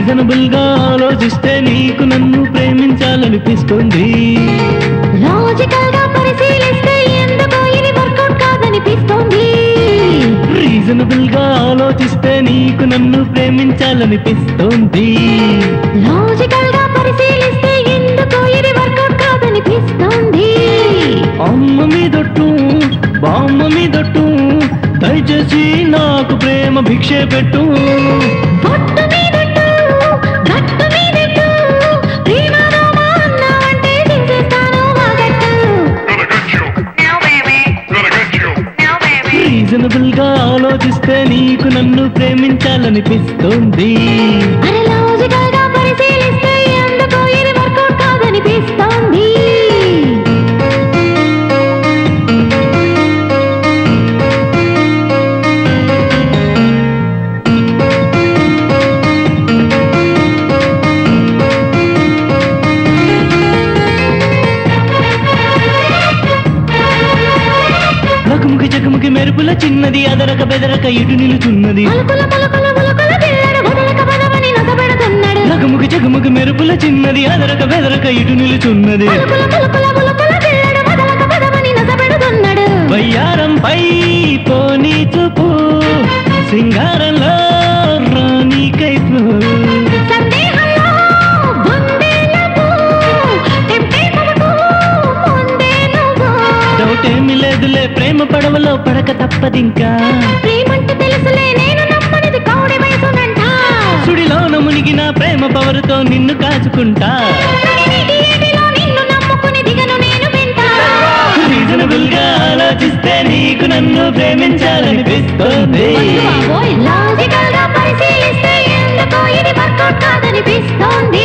Reasonable గా ఆలోచిస్తే నీకు నన్ను ప్రేమించాలనిపిస్తుంది లాజికల్ గా పరిశీలిస్తే ఎందుకో ఇది వర్కౌట్ కాదనిపిస్తోంది రీజనబుల్ గా ఆలోచిస్తే నీకు నన్ను ప్రేమించాలనిపిస్తుంది లాజికల్ గా పరిశీలిస్తే ఎందుకో ఇది వర్కౌట్ కాదనిపిస్తోంది అమ్మ మీదొట్టు బామ్మ మీదొట్టు దయచేసి నాకు ప్రేమ భిక్షే పెట్టు పొట్టు మీదట్టు గట్టు మీదట్టు ప్రేమలో మా అన్నావంటే దించేస్తాను వాగట్టు Now, baby. Now, baby. రీజనబుల్ గా ఆలోచిస్తే నీకు నన్ను ప్రేమించాలనిపిస్తుంది అరే లాజికల్ గా పరిశీలిస్తే ఎందుకో ఇది వర్కౌట్ కాదనిపిస్తోంది లకుముకి చకముకి మెరుపుల చిన్నది అదరక బెదరక ఇటు నిలుచున్నది పలుకుల పలుకుల ములుకుల పిల్లడు వదలక పదమని నసబెడుతున్నాడు లకుముకి చకముకి మెరుపుల చిన్నది అదరక బెదరక ఇటు నిలుచున్నది పలుకుల పలుకుల ములుకుల పిల్లడు వదలక పదమని నసబెడుతున్నాడు వయ్యారం పై పోనీ చూపు సింగారంలో రాణి కైపు సందేహంలో వందేలకు టెంపేటలకు ముందే నువ్వు డౌట్ ఏమి లేదులే ప్రేమ పడవలో పడక తప్పదింకా ప్రేమంటే తెలుసులే నేను నమ్మనిది కౌడి వయసునంట సుడిలోన మునిగిన ప్రేమ పవరుతో నిన్ను కాచుకుంటా నడినీటి ఏటిలో నిన్ను నమ్ముకుని దిగను నేను వెంట రీజనబుల్ గా ఆలోచిస్తే నీకు నన్ను ప్రేమించాలనిపిస్తుంది బాబోయ్ లాజికల్ గా పరిశీలిస్తే ఎందుకో ఇది వర్కౌట్ కాదనిపిస్తోంది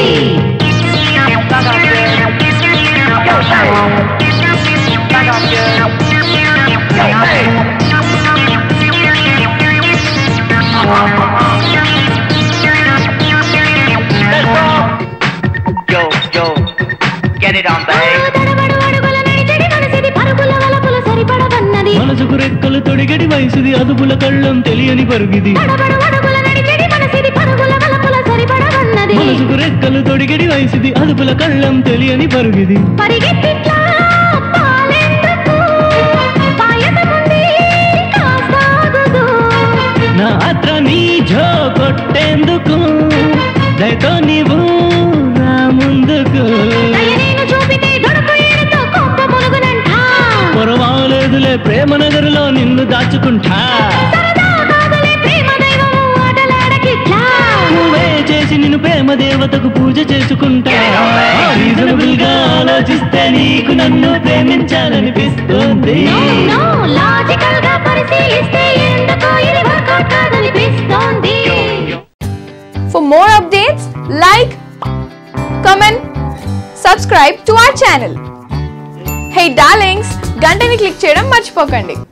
Yo, yo, get it on, ఆ babe. తడబడు అడుగుల నడిచెడి మనసిది పరుగుల వలపుల సరిపడవన్నది మనసుకు రెక్కలు తొడిగడి వయసుది అదుపుల కళ్ళం తెలియని పరుగిది తడబడు అడుగుల నడిచెడి మనసిది పరుగుల వలపుల సరిపడవన్నది మనసుకు రెక్కలు తొడిగడి వయసుది అదుపుల కళ్ళం తెలియని పరుగిది పరిగెత్తిట్లా పాలెందుకు పాయసముంది కాసాగుదు నా అత్ర నీ జో కొట్టేందుకు దయతో నీవు నా ముందుకు దయ నేను చూపితే దొడుకు ఏడుతో కోప మునుగునంట పొరవాలేదులే ప్రేమ నగరులో నిన్ను దాచుకుంటా సరదా కాదలే ప్రేమ దైవము ఆటలాడకిట్లా నువ్వే చేసి నిన్ను ప్రేమ దేవతకు పూజ చేసుకుంటా రీజనబుల్ గా ఆలోచిస్తే నీకు నన్ను ప్రేమించాలనిపిస్తుంది నో లాజికల్ గా పరిశీలిస్తే ఎందుకో ఇది వర్కౌట్ కాదనిపిస్తోంది For more updates, like, comment, subscribe to our channel. Hey darlings, గంటని click చేయడం మర్చిపోకండి